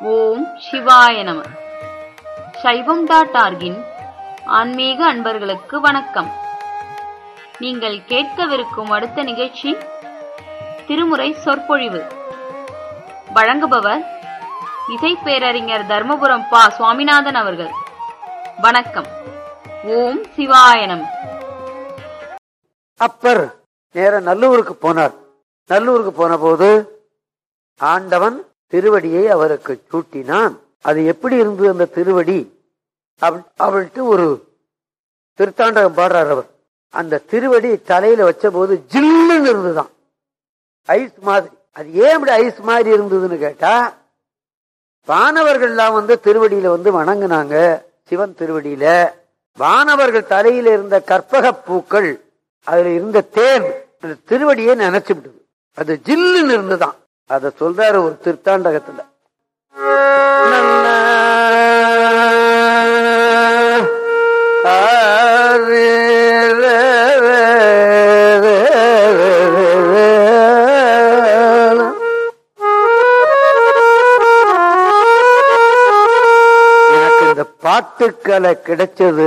ஓம் சிவாய நம சைவம் டாட் ஆர்கின் ஆன்மீக அன்பர்களுக்கு வணக்கம் நீங்கள் கேட்கவிருக்கும் அடுத்த நிகழ்ச்சி திருமுறை சொற்பொழிவு வழங்குபவர் இசை பேரறிஞர் தர்மபுரம் பா சுவாமிநாதன் அவர்கள் வணக்கம் ஓம் சிவாய நம அப்பர் நேர நல்லூருக்கு போனார் நல்லூருக்கு போன போது ஆண்டவன் திருவடியை அவருக்கு சூட்டினான் அது எப்படி இருந்தது அந்த திருவடி அவள் அவள்கிட்ட ஒரு திருத்தாண்டகம் பாடுறார் அவர் அந்த திருவடி தலையில வச்ச போது ஜில்லுன்னு இருந்துதான் ஐஸ் மாதிரி அது ஏன் இப்படி ஐஸ் மாதிரி இருந்ததுன்னு கேட்டா வானவர்கள்லாம் வந்து திருவடியில வந்து வணங்குனாங்க சிவன் திருவடியில வானவர்கள் தலையில இருந்த கற்பக பூக்கள் அதுல இருந்த தேன் அந்த திருவடியை நினைச்சு விடுது அது ஜில்லுன்னு இருந்துதான் அத சொல்றாரு ஒரு திருத்தாண்டகத்துல எனக்கு இந்த பாட்டுக்களை கிடைச்சது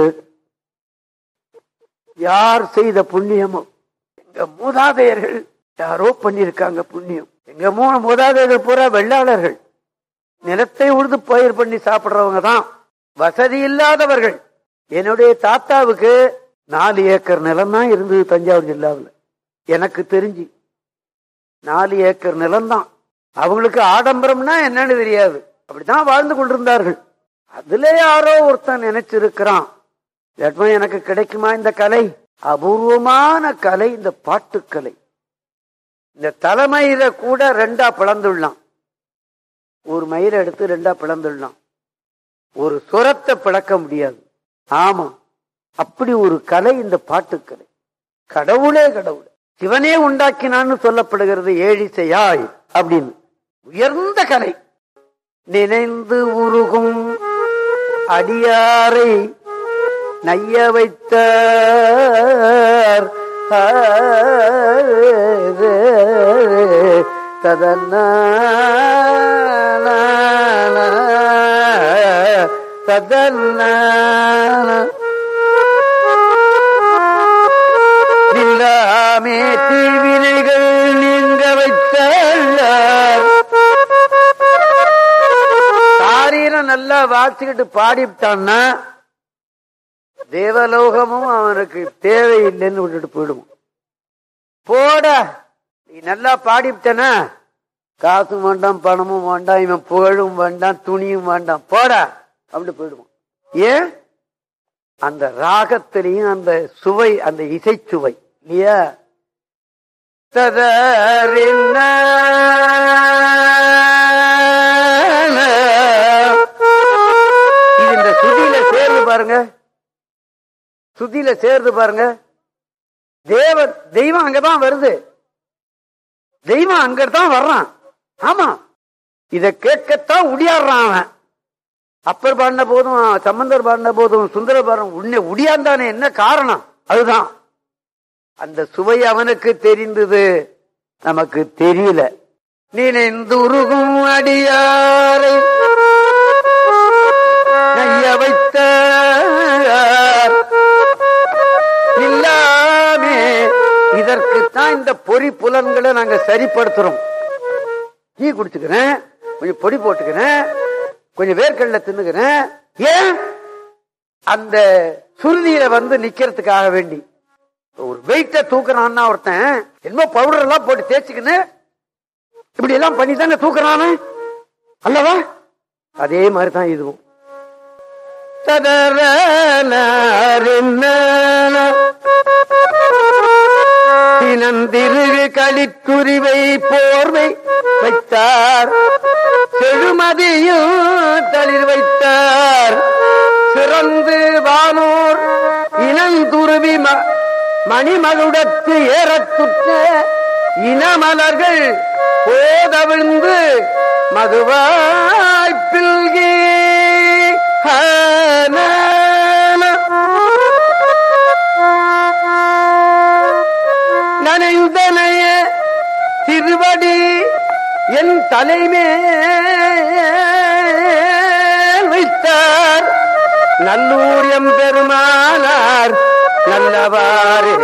யார் செய்த புண்ணியமோ எங்க மூதாதையர்கள் யாரோ பண்ணிருக்காங்க புண்ணியம் எங்க மூணு மூதாதையர்கள் பூரா வெள்ளாளர்கள் நிலத்தை உழுது பயிர் பண்ணி சாப்பிடுறவங்க தான் வசதி இல்லாதவர்கள் என்னுடைய தாத்தாவுக்கு நாலு ஏக்கர் நிலம் தான் இருந்தது தஞ்சாவூர் ஜில்லாவில் எனக்கு தெரிஞ்சு நாலு ஏக்கர் நிலம் தான் அவங்களுக்கு ஆடம்பரம்னா என்னன்னு தெரியாது அப்படித்தான் வாழ்ந்து கொண்டிருந்தார்கள் அதுல யாரோ ஒருத்தன் நினைச்சிருக்கிறான் லட்சுமி எனக்கு கிடைக்குமா இந்த கலை அபூர்வமான கலை இந்த பாட்டுக்கலை இந்த தலைமயில கூட ரெண்டா பிளந்துடலாம் ஒரு மயிரை எடுத்து ரெண்டா பிளந்துடலாம் ஒரு சுரத்தை பிளக்க முடியாது ஆமா அப்படி ஒரு கலை இந்த பாட்டுக்கலை கடவுளே கடவுள் சிவனே உண்டாக்கினான்னு சொல்லப்படுகிறது ஏழிசையாய் அப்படின்னு உயர்ந்த கலை நினைந்து உருகும் அடியாரை நைய வைத்தார் ததன்ன ததன்ன இல்லாமே தீவினைகள் நீங்க வைத்தார் சாரீரம் நல்லா வாசிக்கிட்டு பாடிவிட்டான்னா தேவலோகமும் அவனுக்கு தேவையில்லைன்னு விட்டுட்டு போயிடுவோம் போட நீ நல்லா பாடிவிட்டனா காசும் வேண்டாம் பணமும் வேண்டாம் இவன் புகழும் வேண்டாம் துணியும் வேண்டாம் போட அப்படி போயிடுவான் ஏன் அந்த ராகத்திலையும் அந்த சுவை அந்த இசை சுவை இல்லையா ததறின்ன இது இந்த சுதியில சேர்ந்து பாருங்க சுதியில சேர்ந்து பாருங்க தேவ தெய்வம் அங்கதான் வருது தெய்வம் அங்கதான் வர்றான் ஆமா இத கேட்கத்தான் உடியாடுறான் அவன் அப்பர் பாடின போதும் சம்பந்தர் பாடின போதும் சுந்தர பாடம் உன்னை உடியாந்தானே என்ன காரணம் அதுதான் அந்த சுவை அவனுக்கு தெரிந்தது நமக்கு தெரியல நினைந்துருகும் அடியாரை நைய வைத்த இல்லாமே இதற்குத்தான் இந்த பொறி புலன்களை நாங்க சரிப்படுத்துறோம் டீ குடிச்சுக்கிறேன் கொஞ்சம் பொடி போட்டுக்கிறேன் கொஞ்சம் வேர்க்கடல தின்னுக்கிறேன் ஏன் அந்த சுருதியில வந்து நிக்கிறதுக்காக வேண்டி ஒரு வெயிட்ட தூக்குறான்னா ஒருத்தன் என்னமோ பவுடர் எல்லாம் போட்டு தேய்ச்சிக்கின்னு இப்படி எல்லாம் பண்ணி தானே தூக்குறானு அல்லவா அதே மாதிரிதான் இதுவும் தினந்திருகு களித்துரிவை போர்வை வைத்தார் செழுமதியும் தளிர் வைத்தார் சிறந்து வானோர் இனந்துருவி மணிமலுடத்து ஏறத்துற்ற இனமலர்கள் போதவிழ்ந்து மதுவாய்ப்பில்கி நனைந்தனைய திருவடி என் தலைமே நல்லூர் எம்பெருமானார் நல்லவாரே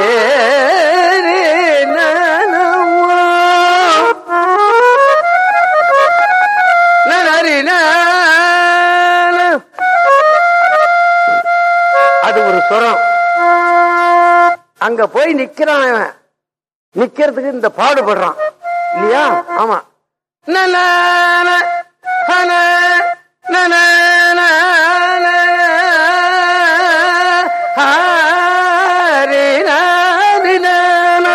அது ஒரு சுரம் அங்க போய் நிக்கிறான் அவன் நிக்கிறதுக்கு இந்த பாடுபடுறான் இல்லையா ஆமா நன, ஹன, நன, நன, ஹரி, நரி, நன.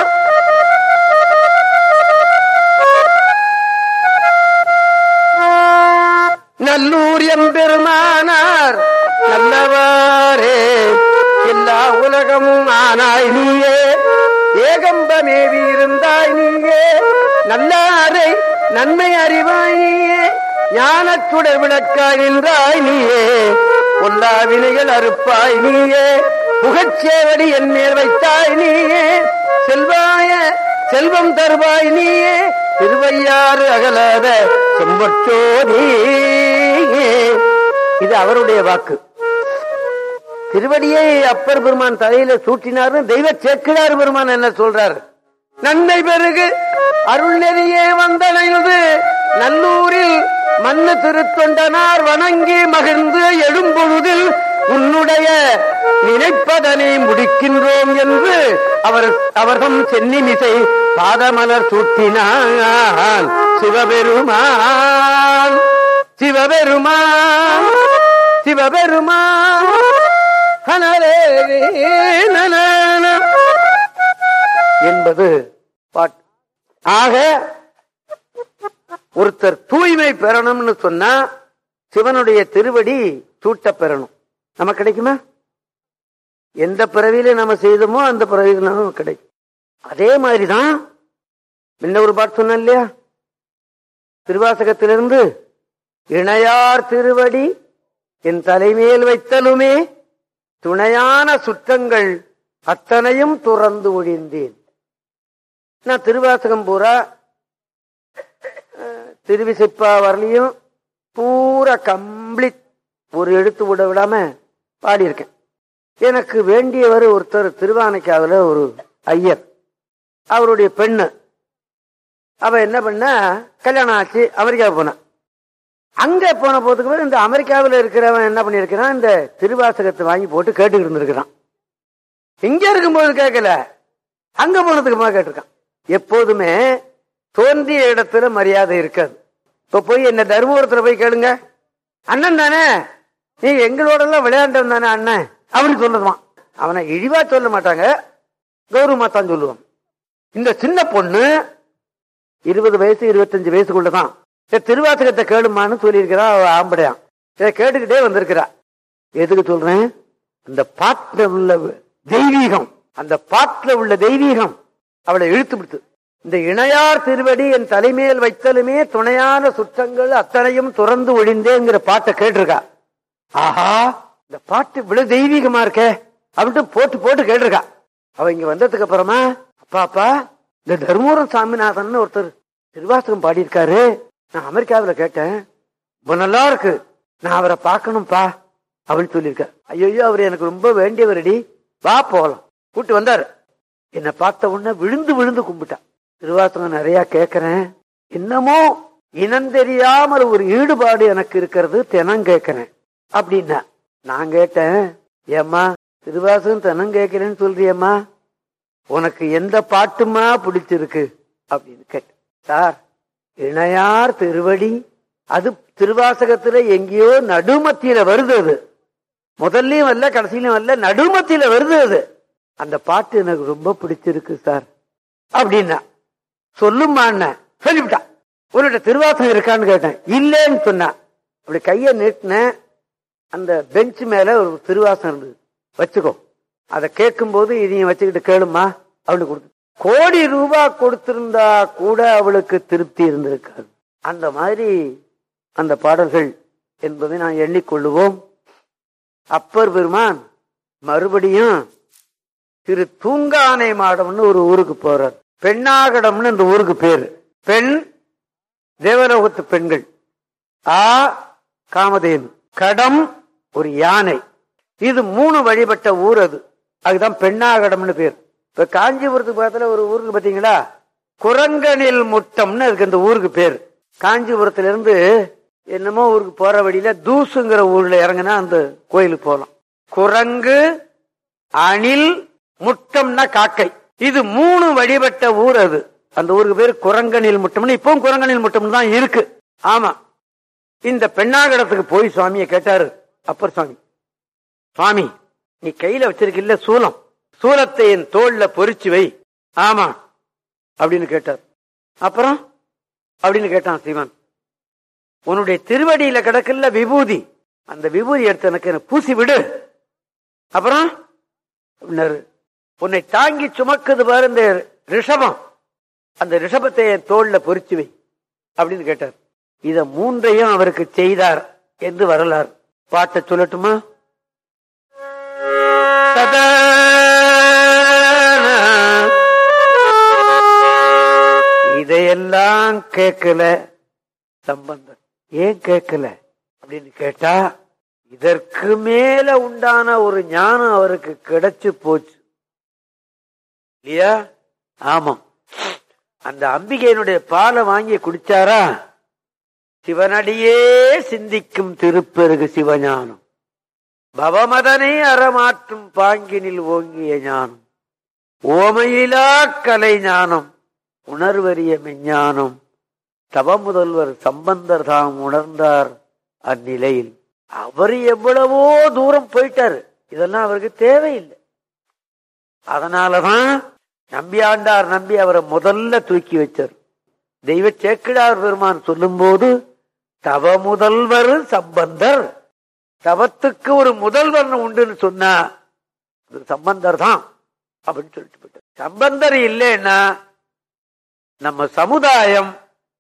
நல்லூர் எம்பெருமானார் நல்லவாரே எல்லா உலகமும் ஆனாய் நீயே ஏகம்பமேவி இருந்தாய் நீயே நல்லாரை நன்மை அறிவாய் நீயே ஞானச்சுட விளக்காய் நின்றாய் நீயே பொல்லா வினைகள் அறுப்பாய் நீயே புகச்சேவடி என் மேல் வைத்தாய் நீயே செல்வாய செல்வம் தருவாய் நீயே திருவையாறு அகலாத செம்பட்டோ நீயே இது அவருடைய வாக்கு திருவடியை அப்பர் பெருமான் தலையில சூட்டினார்னு தெய்வ சேக்கிழார் பெருமான் என்ன சொல்றார் நன்மை பெருகு அருள் நெறியே வந்தனைந்து நல்லூரில் மண்ணு திருத்தொண்டனார் வணங்கி மகிழ்ந்து எழும்பொழுதில் உன்னுடைய நினைப்பதனை முடிக்கின்றோம் என்று அவர் அவர்தம் சென்னிமிசை பாதமலர் சூட்டினான் சிவபெருமான் சிவபெருமான் சிவபெருமான் ஹனரே நனன என்பது பாட்டு ஆக ஒருத்தர் தூய்மை பெறணும்னு சொன்னா சிவனுடைய திருவடி சூட்ட பெறணும் நமக்கு கிடைக்குமா எந்த பிறவியில நம்ம செய்தோமோ அந்த பிறவியில நமக்கு கிடைக்கும் அதே மாதிரிதான் முன்ன ஒரு பாட்டு சொன்னேன் இல்லையா திருவாசகத்திலிருந்து இணையார் திருவடி என் தலைமேல் வைத்தலுமே துணையான சுற்றங்கள் அத்தனையும் துறந்து ஒழிந்தேன் நான் திருவாசகம் பூரா அஹ், திருவிசைப்பா வரலையும் பூரா கம்ப்ளீட் ஒரு எழுத்து விட விடாம பாடியிருக்கேன் எனக்கு வேண்டியவர் ஒருத்தர் திருவானைக்காவில் ஒரு ஐயர் அவருடைய பெண்ணு அவ என்ன பண்ணா கல்யாணம் ஆச்சு அமெரிக்கா போனா அங்க போன போதுக்கு பிறகு இந்த அமெரிக்காவில் இருக்கிறவன் என்ன பண்ணிருக்கிறான் இந்த திருவாசகத்தை வாங்கி போட்டு கேட்டுக்கிட்டு இருந்திருக்கிறான் இங்க இருக்கும்போது கேட்கல அங்க போனதுக்கு அப்புறமா கேட்டிருக்கான் எப்போதுமே தோன்றிய இடத்துல மரியாதை இருக்காது இப்ப போய் என்ன தர்மபுரத்துல போய் கேளுங்க அண்ணன் தானே நீ எங்களோட எல்லாம் விளையாண்டவன் தானே அண்ணன் அப்படின்னு சொல்லுவான் அவனை இழிவா சொல்ல மாட்டாங்க கௌரவமா தான் சொல்லுவான் இந்த சின்ன பொண்ணு இருபது வயசு இருபத்தஞ்சு வயசுக்குள்ளதான் இந்த திருவாசகத்தை கேளுமான்னு சொல்லியிருக்கிறா அவ ஆம்படையான் இதை கேட்டுக்கிட்டே வந்திருக்கிறா எதுக்கு சொல்றேன் அந்த பாட்டுல உள்ள தெய்வீகம் அந்த பாட்டுல உள்ள தெய்வீகம் அவளை இழுத்து விடுத்து இந்த இணையார் திருவடி என் தலைமையில் வைத்தலுமே துணையான சுற்றங்கள் அத்தனையும் துறந்து ஒழிந்தேங்கிற பாட்டை கேட்டிருக்கா ஆஹா இந்த பாட்டு இவ்வளவு தெய்வீகமா இருக்கே அப்படின்ட்டு போட்டு போட்டு கேட்டிருக்கா அவ இங்க வந்ததுக்கு அப்புறமா அப்பா அப்பா இந்த தர்மபுரம் சாமிநாதன் ஒருத்தர் திருவாசகம் பாடியிருக்காரு நான் அமெரிக்காவுல கேட்டேன் ரொம்ப நல்லா இருக்கு நான் அவரை பார்க்கணும்பா அப்படின்னு சொல்லியிருக்க ஐயோ அவர் எனக்கு ரொம்ப வேண்டியவரடி வா போகலாம் கூட்டு வந்தாரு என்னை பார்த்த உடனே விழுந்து விழுந்து கும்பிட்டான் திருவாசகம் நிறைய கேட்கிறேன் என்னமோ இனம் தெரியாமல் ஒரு ஈடுபாடு எனக்கு இருக்கிறது தினம் கேட்கிறேன் அப்படின்னா நான் கேட்டேன் ஏம்மா திருவாசகம் தினம் கேட்கிறேன்னு சொல்றியம்மா உனக்கு எந்த பாட்டுமா பிடிச்சிருக்கு அப்படின்னு கேட்டேன் சார் இணையார் திருவடி அது திருவாசகத்துல எங்கேயோ நடுமத்தியில வருது அது முதல்லயும் வரல கடைசியிலும் வரல நடுமத்தியில வருது அது அந்த பாட்டு எனக்கு ரொம்ப பிடிச்சிருக்கு சார் அப்படின்னா சொல்லுமா சொல்லிவிட்டான் உன்கிட்ட திருவாசகம் இருக்கான்னு கேட்டேன் இல்லைன்னு சொன்னான் அப்படி கைய நீட்டினேன் அந்த பெஞ்ச் மேல ஒரு திருவாசகம் இருந்தது வச்சுக்கோ அதை கேட்கும் போது இதையும் வச்சுக்கிட்டு கேளுமா அவளுக்கு கொடுத்து கோடி ரூபாய் கொடுத்திருந்தா கூட அவளுக்கு திருப்தி இருந்திருக்காது அந்த மாதிரி அந்த பாடல்கள் என்பதை நான் எண்ணிக்கொள்ளுவோம் அப்பர் பெருமான் மறுபடியும் திரு தூங்கானை மாடம்னு ஒரு ஊருக்கு போறார் பெண்ணாகடம்னு இந்த ஊருக்கு பேரு பெண் தேவலோகத்து பெண்கள் ஆ காமதேனு கடம் ஒரு யானை இது மூணு வழிபட்ட ஊர் அது அதுதான் பெண்ணாகடம்னு பேர் இப்ப காஞ்சிபுரத்துக்கு பக்கத்துல ஒரு ஊருக்கு பாத்தீங்களா குரங்கனில் முட்டம்னு அதுக்கு அந்த ஊருக்கு பேர் காஞ்சிபுரத்துல இருந்து என்னமோ ஊருக்கு போற வழியில தூசுங்கிற ஊர்ல இறங்குனா அந்த கோயிலுக்கு போகலாம் குரங்கு அணில் முட்டம்னா காக்கை இது மூணு வழிபட்ட ஊர் அது அந்த ஊருக்கு பேர் குரங்கனில் முட்டம்னு இப்பவும் குரங்கனில் முட்டம் தான் இருக்கு ஆமா இந்த பெண்ணாகடத்துக்கு போய் சுவாமியை கேட்டாரு அப்பர் சுவாமி சுவாமி நீ கையில வச்சிருக்கில்ல சூலம் சூலத்தை என் தோல்ல பொறிச்சு வை ஆமா அப்படின்னு கேட்டார் அப்புறம் அப்படின்னு கேட்டான் சிவன் உன்னுடைய திருவடியில கிடக்குல்ல விபூதி அந்த விபூதி எடுத்து எனக்கு எனக்கு பூசி விடு அப்புறம் அப்படின்னாரு, உன்னை தாங்கி சுமக்குது பாரு இந்த ரிஷபம் அந்த ரிஷபத்தை என் தோல்ல பொறிச்சு வை அப்படின்னு கேட்டார் இத மூன்றையும் அவருக்கு செய்தார் என்று வரலாறு பாட்டை சொல்லட்டுமா சதா இதையெல்லாம் கேட்கல சம்பந்தம் ஏன் கேட்கல அப்படின்னு கேட்டா இதற்கு மேல உண்டான ஒரு ஞானம் அவருக்கு கிடைச்சு போச்சு இல்லையா ஆமாம் அந்த அம்பிகையினுடைய பாலை வாங்கி குடிச்சாரா சிவனடியே சிந்திக்கும் திருப்பெருகு சிவஞானம் பவமதனை அறமாற்றும் பாங்கினில் ஓங்கிய ஞானம் ஓமையிலா கலை ஞானம் உணர்வறிய மெஞ்ஞானம் தவ முதல்வர் சம்பந்தர் தாம் உணர்ந்தார் அந்நிலையில் அவர் எவ்வளவோ தூரம் போயிட்டாரு இதெல்லாம் அவருக்கு தேவையில்லை அதனாலதான் நம்பி ஆண்டார் நம்பி அவரை முதல்ல தூக்கி வச்சார் தெய்வ சேக்கிடார் பெருமான் சொல்லும்போது தவ முதல்வர் சம்பந்தர் தவத்துக்கு ஒரு முதல்வர் உண்டுன்னு சொன்னா அது சம்பந்தர் தான் அப்படின்னு சொல்லிட்டு போயிட்டார் சம்பந்தர் இல்லைன்னா நம்ம சமுதாயம்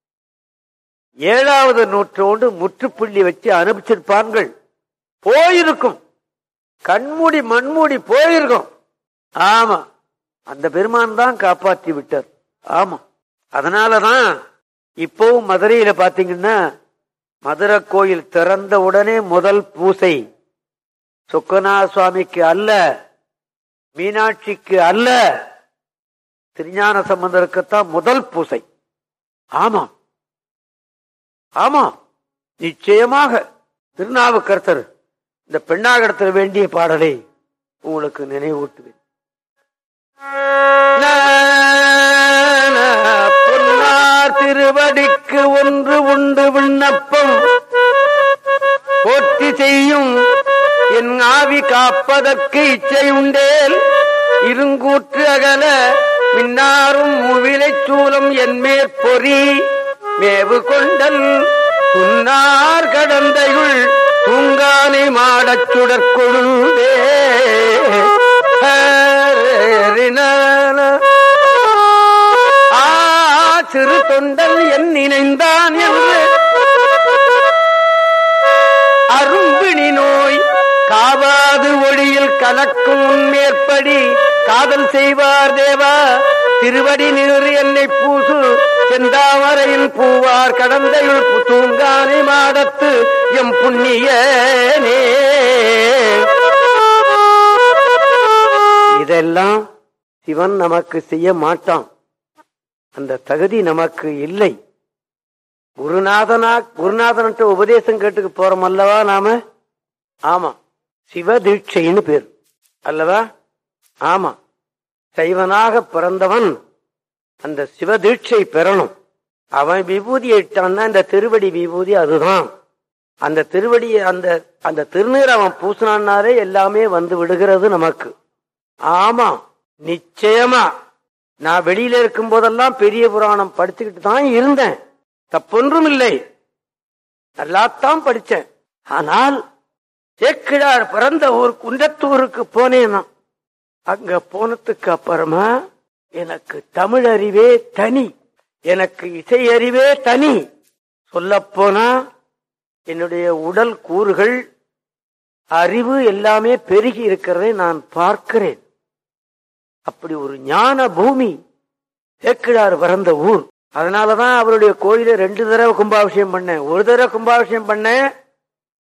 ஏழாவது நூற்றோடு முற்றுப்புள்ளி வச்சு அனுப்பிச்சிருப்பார்கள் போயிருக்கும் கண்மூடி மண்மூடி போயிருக்கும் ஆமா அந்த பெருமான் தான் காப்பாற்றி விட்டார் ஆமா அதனாலதான் இப்பவும் மதுரையில பாத்தீங்கன்னா மதுரை கோயில் திறந்த உடனே முதல் பூசை சொக்கநாத சுவாமிக்கு அல்ல மீனாட்சிக்கு அல்ல திருஞான சம்பந்தருக்குத்தான் முதல் பூசை ஆமாம் ஆமாம் நிச்சயமாக திருநாவுக்கரசர் இந்த பெண்ணாகடத்தில் வேண்டிய பாடலை உங்களுக்கு நினைவூட்டுவேன் பொன்னார் திருவடிக்கு ஒன்று உண்டு விண்ணப்பம் போற்றி செய்யும் என் ஆவி காப்பதற்கு இச்சை உண்டேல் இருங்கூற்று அகல மின்னாரும் முவிலை சூலம் என் மேற்பொறி மேவு கொண்டல் துன்னார் கடந்தையுள் தூங்கானை மாடச் சுடற்கொழுந்தே ஆ சிறு தொண்டல் என் நினைந்தான் என்று அரும்பிணி நோய் காவாது ஒளியில் கலக்கும் உன்மேற்படி காதல் செய்வார் தேவா திருவடி நிறு என்னை பூசு செந்தாமரையில் பூவார் கடந்தையுள் தூங்கானை மாடத்து எம் புண்ணியனே இதெல்லாம் சிவன் நமக்கு செய்ய மாட்டான் அந்த தகுதி நமக்கு இல்லை குருநாதனா குருநாதன்ட்டு உபதேசம் கேட்டுக்கு போறோம் அல்லவா நாம ஆமா சிவ தீட்சைன்னு பேர் அல்லவா ஆமா சைவனாக பிறந்தவன் அந்த சிவ தீட்சை பெறணும் அவன் விபூதி இட்டான்னா இந்த திருவடி விபூதி அதுதான் அந்த திருவடி அந்த அந்த திருநீர் அவன் பூசினான்னாலே எல்லாமே வந்து விடுகிறது நமக்கு ஆமா நிச்சயமா நான் வெளியில இருக்கும் போதெல்லாம் பெரிய புராணம் படிச்சுக்கிட்டு தான் இருந்தேன் தப்பொன்றும் இல்லை நல்லாத்தான் படிச்சேன் ஆனால் சேக்கிழார் பிறந்த ஊர் குன்றத்தூருக்கு போனேன் நான். அங்க போனதுக்கு அப்புறமா எனக்கு தமிழ் அறிவே தனி எனக்கு இசை அறிவே தனி சொல்லப் போனா என்னுடைய உடல் கூறுகள் அறிவு எல்லாமே பெருகி இருக்கிறதை நான் பார்க்கிறேன் அப்படி ஒரு ஞான பூமி சேக்கிழார் பிறந்த ஊர் அதனாலதான் அவருடைய கோயில ரெண்டு தடவை கும்பாபிஷேகம் பண்ணேன் ஒரு தடவை கும்பாபிஷேகம் பண்ணேன்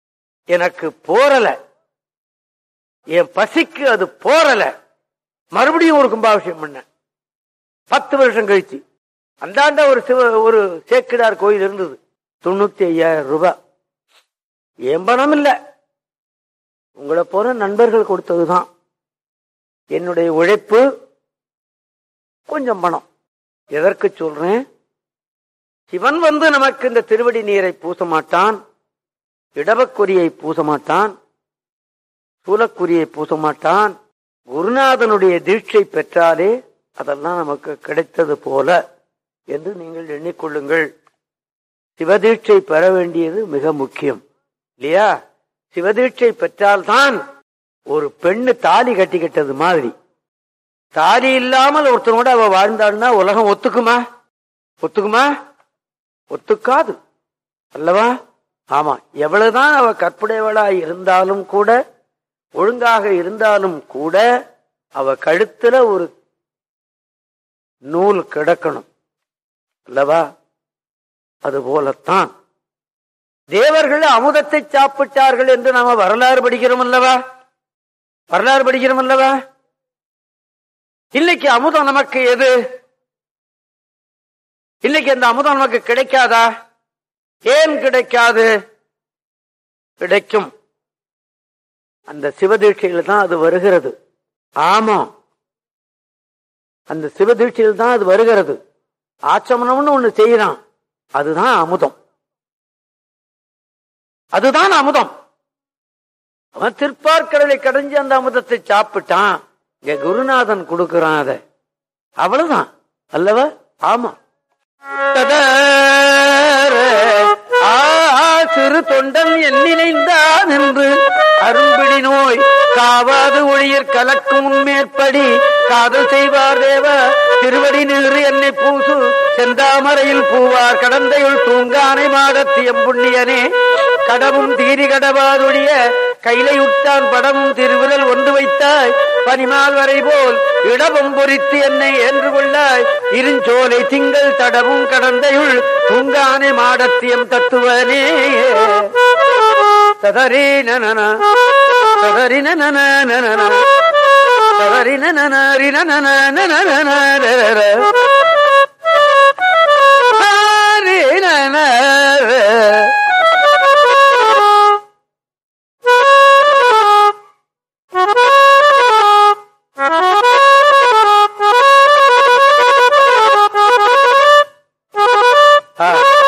எனக்கு போரல என் பசிக்கு அது போரல மறுபடியும் ஒரு கும்பாபிஷேகம் பண்ண பத்து வருஷம் கழிச்சு அந்தாண்ட ஒரு சிவ ஒரு சேக்கிடார் கோயில் இருந்தது தொண்ணூத்தி ஐயாயிரம் ரூபாய் என் பணம் இல்ல உங்களை போல நண்பர்கள் கொடுத்ததுதான் என்னுடைய உழைப்பு கொஞ்சம் பணம் எதற்கு சொல்றேன் சிவன் வந்து நமக்கு இந்த திருவடி நீரை பூச மாட்டான் இடவக்குரியை பூச மாட்டான் சூலக்குரியை பூச மாட்டான் குருநாதனுடைய தீட்சை பெற்றாலே அதெல்லாம் நமக்கு கிடைத்தது போல என்று நீங்கள் எண்ணிக்கொள்ளுங்கள் சிவதீட்சை பெற வேண்டியது மிக முக்கியம் இல்லையா சிவதீட்சை பெற்றால்தான் ஒரு பெண்ணு தாலி கட்டிக்கிட்டது மாதிரி தாலி இல்லாமல் ஒருத்தனோட அவ வாழ்ந்தாள்னா உலகம் ஒத்துக்குமா ஒத்துக்குமா ஒத்துக்காது அல்லவா ஆமா எவ்வளவுதான் அவ கற்புடையவளா இருந்தாலும் கூட ஒழுங்காக இருந்தாலும் கூட அவ கழுத்துல ஒரு நூல் கிடக்கணும் அல்லவா அதுபோலத்தான் தேவர்கள் அமுதத்தை சாப்பிட்டார்கள் என்று நாம வரலாறு படிக்கிறோம் அல்லவா வரலாறு படிக்கிறோம் அல்லவா இன்னைக்கு அமுதம் நமக்கு எது இன்னைக்கு அந்த அமுதம் நமக்கு கிடைக்காதா ஏன் கிடைக்காது கிடைக்கும் அந்த சிவதீட்சையில் தான் அது வருகிறது ஆமா அந்த சிவதீட்சையில் தான் அது வருகிறது ஆச்சமனம்னு ஒண்ணு செய்யறான் அதுதான் அமுதம் அதுதான் அமுதம் அவன் திருப்பார்கடலை கடைஞ்சு அந்த அமுதத்தை சாப்பிட்டான் இங்க குருநாதன் கொடுக்கிறான் அத அவ்வளவுதான் அல்லவா ஆமா ஆ, சிறு தொண்டன் எண்ணினைந்தான் என்று அரும்பிடி நோய் காவாது ஒளியர் கலக்கும் உண்மேற்படி காதல் செய்வார் தேவ திருவடி நின்று என்னை பூசு செந்தாமரையில் பூவார் கடந்தையுள் தூங்கானை மாடத்தியம் புண்ணியனே கடமும் தீரி கடவாதுடைய கைலையுட்டான் படமும் திருவிரல் ஒன்று வைத்தாய் பனிமால் வரை போல் இடமும் பொறித்து என்னை ஏன்று கொள்ளாய் இருஞ்சோலை திங்கள் தடமும் கடந்தையுள் தூங்கானை மாடத்தியம் தத்துவனே ததரி நனன ததரி நனன நனன ததரி நனன ரி நனன நனன ரரர. ஹரி நன ஆ.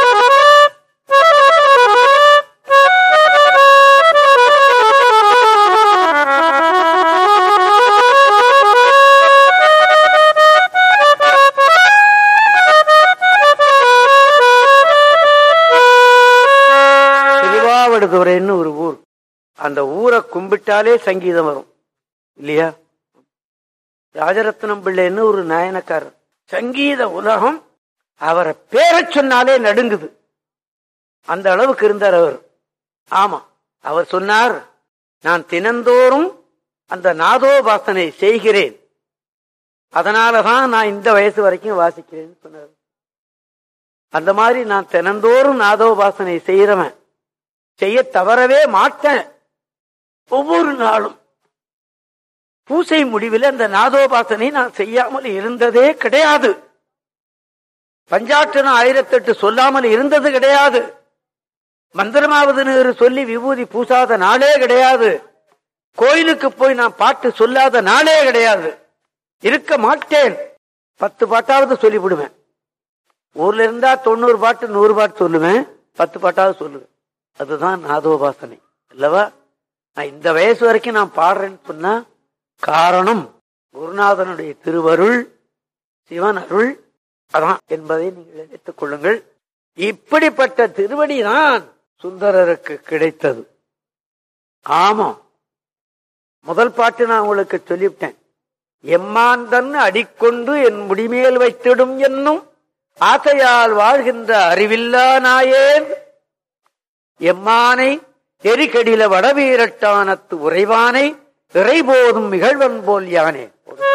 திருவாவடுதுறைன்னு ஒரு ஊர் அந்த ஊரை கும்பிட்டாலே சங்கீதம் வரும் இல்லையா ராஜரத்னம் பிள்ளைன்னு ஒரு நாயனக்காரர் சங்கீத உலகம் அவரை பேரச் சொன்னாலே நடுங்குது அந்த அளவுக்கு இருந்தார் அவர் ஆமா அவர் சொன்னார் நான் தினந்தோறும் அந்த நாதோபாசனை செய்கிறேன் அதனாலதான் நான் இந்த வயசு வரைக்கும் வாசிக்கிறேன்னு சொன்னார் அந்த மாதிரி நான் தினந்தோறும் நாதோபாசனை செய்யறவன் செய்ய தவறவே மாட்டேன் ஒவ்வொரு நாளும் பூசை முடிவில் அந்த நாதோபாசனை நான் செய்யாமல் இருந்ததே கிடையாது பஞ்சாற்றன ஆயிரத்தெட்டு சொல்லாமல் இருந்தது கிடையாது மந்திரமாவது நீர் சொல்லி விபூதி பூசாத நாளே கிடையாது கோயிலுக்கு போய் நான் பாட்டு சொல்லாத நாளே கிடையாது இருக்க மாட்டேன் பத்து பாட்டாவது சொல்லிவிடுவேன் ஊர்ல இருந்தா தொண்ணூறு பாட்டு நூறு பாட்டு சொல்லுவேன் பத்து பாட்டாவது சொல்லுவேன் அதுதான் நாதோபாசனை அல்லவா நான் இந்த வயசு வரைக்கும் நான் பாடுறேன்னு சொன்னா காரணம் குருநாதனுடைய திருவருள் சிவன் அருள் அதான் என்பதை நீங்கள் நினைத்துக் கொள்ளுங்கள் இப்படிப்பட்ட திருவடி தான் சுந்தரருக்கு கிடைத்தது ஆமாம் முதல் பாட்டு நான் உங்களுக்கு சொல்லிவிட்டேன் எம்மாந்தன் அடிக்கொண்டு என் முடிமேல் வைத்திடும் என்னும் ஆசையால் வாழ்கின்ற அறிவில்லா நாயேன் எம்மானை எரிகடில வடவீரட்டானத்து உறைவானை இறைபோதும் நிகழ்வன் போல் யானே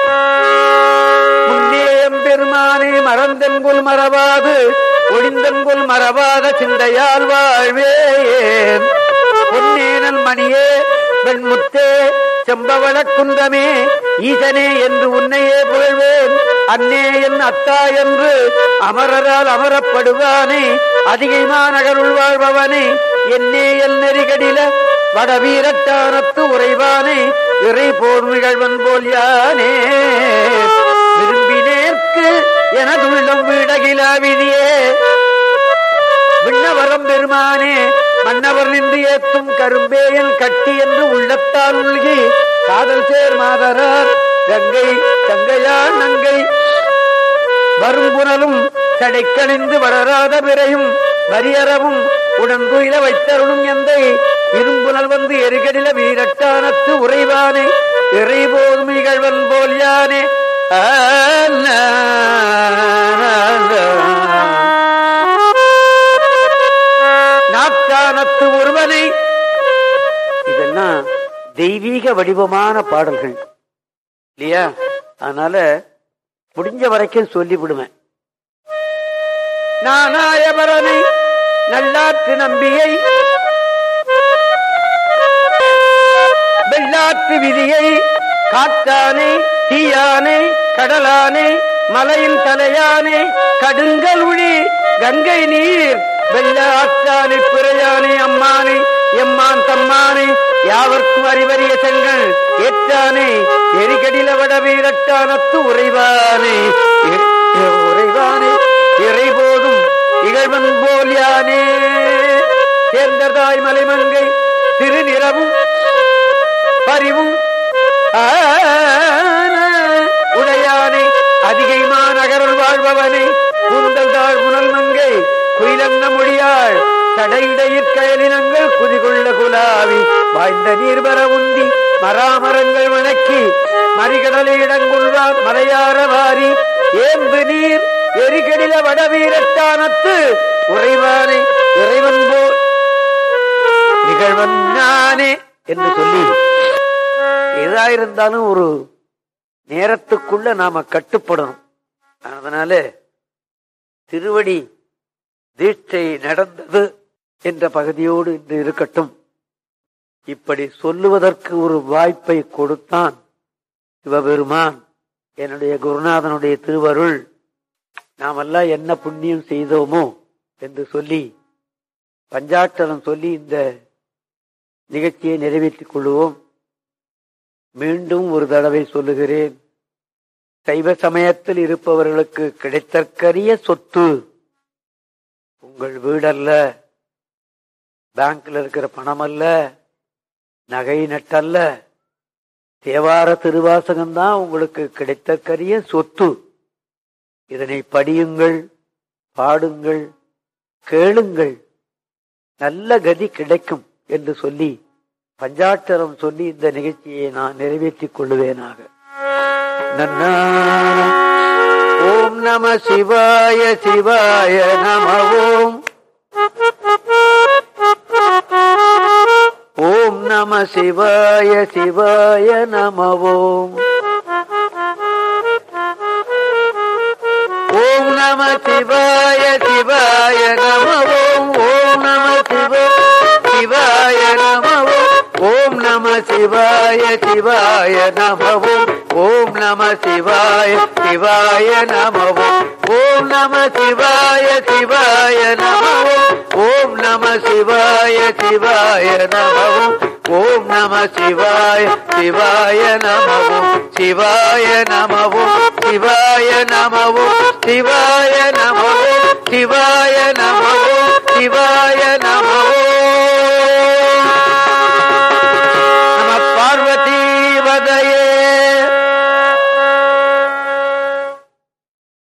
முன்னேயம் பெருமானே மறந்தென்கொல் மறவாது ஒளிந்தென்கொல் மறவாத சிந்தையால் வாழ்வேன் பொன்னேனல் மணியே வெண்முத்தே செம்பவள குந்தமே ஈசனே என்று உன்னையே புகழ்வேன் அன்னே என் அத்தா என்று அமரரால் அமரப்படுவானே அதிகைமா நகருள் வாழ்பவனே என்னே எல் நெறிகடில வடவீரட்டானத்து உறைவானே இறை போர் நிகழ்வன் போல் யானே விரும்பினேற்கு எனதுள்ளம் வீடகில விதியே விண்ணவரம் பெருமானே மன்னவர் நின்று ஏத்தும் கரும்பேயல் கட்டி என்று உள்ளத்தால் உள்கி காதல் சேர் மாதரார் கங்கை கங்கையான் நங்கை வரும்புணலும் தடைக்கணிந்து வளராத பிறையும் வரியறவும் உடன்குயில வைத்தருளும் எந்தை இரும்புணல் வந்து எரிகடில வீரட்டானத்து உறைவானே இறைபோதும் இகழ்வன் போல் யானே நாட்டானத்து ஒருவனை இதெல்லாம் தெய்வீக வடிவமான பாடல்கள் இல்லையா அதனால முடிஞ்ச வரைக்கும் சொல்லி விடுவேன் நானாயபரனை நல்லாற்று நம்பியை வெள்ளாற்று விதியை காற்றானே தீயானே கடலானே மலையின் தலையானே கடுங்கல் உழி கங்கை நீர் வெள்ள ஆற்றானே பிறையானே அம்மானே எம்மான் தம்மானே யாவர்க்கும் அறிவறிய செங்கல் ஏற்றானே எரிகடில வட வீரட்டானத்து உறைவானே எ- எ- உறைவானே இறைபோதும் இகழ்வன் போல் யானே சேர்ந்ததாய் மலைமங்கை திருநிறவும் பரிவும் ஆன உடையானே அதிகை மாநகருள் வாழ்பவனே கூந்தல் தாழ் புனல் மங்கை குயிலன்ன மொழியாள் தடையிடையிற் கயலினங்கள் குதிகொள்ள குலாவி வாய்ந்த நீர்வர உந்தி மராமரங்கள் வணக்கி மறிகடலை இடங்குள்வார் மலையார வாரி ஏம்பு நீர் எரிகடில வடவீரட்டானத்து உறைவானே இறைவன் போல் நிகழ்வன் நானே என்று சொல்லி எதா இருந்தாலும் ஒரு நேரத்துக்குள்ள நாம கட்டுப்படணும் அதனால திருவடி தீட்சை நடந்தது என்ற பகுதியோடு இன்று இருக்கட்டும் இப்படி சொல்லுவதற்கு ஒரு வாய்ப்பை கொடுத்தான் சிவபெருமான் என்னுடைய குருநாதனுடைய திருவருள் நாமெல்லாம் என்ன புண்ணியம் செய்தோமோ என்று சொல்லி பஞ்சாட்சரம் சொல்லி இந்த நிகழ்ச்சியை நிறைவேற்றிக் கொள்வோம் மீண்டும் ஒரு தடவை சொல்லுகிறேன் சைவ சமயத்தில் இருப்பவர்களுக்கு கிடைத்தற்கரிய சொத்து உங்கள் வீடல்ல பேங்க்ல இருக்கிற பணம் அல்ல நகை நட்டல்ல தேவார திருவாசகம்தான் உங்களுக்கு கிடைத்தற்கரிய சொத்து இதனை படியுங்கள் பாடுங்கள் கேளுங்கள் நல்ல கதி கிடைக்கும் என்று சொல்லி பஞ்சாட்சரம் சொல்லி இந்த நிகழ்ச்சியை நான் நிறைவேற்றிக் கொள்ளுவேனாக நன்னா ஓம் நம சிவாய சிவாய நம ஓம் ஓம் நம சிவாய சிவாய நம ஓம் ஓம் நம சிவாய சிவாய நம ஓம் ஓம் நம சிவ சிவாய நம ஓம் நம சிவாய சிவாய நம ஓம் நம சிவாய சிவாய நம ஓம் நம சிவாய சிவாய நம ஓம் நம சிவாய சிவாய நம ஓம் நம சிவாய சிவாய நம சிவாய நம சிவாய நம சிவாய நம சிவாய நம சிவாய நம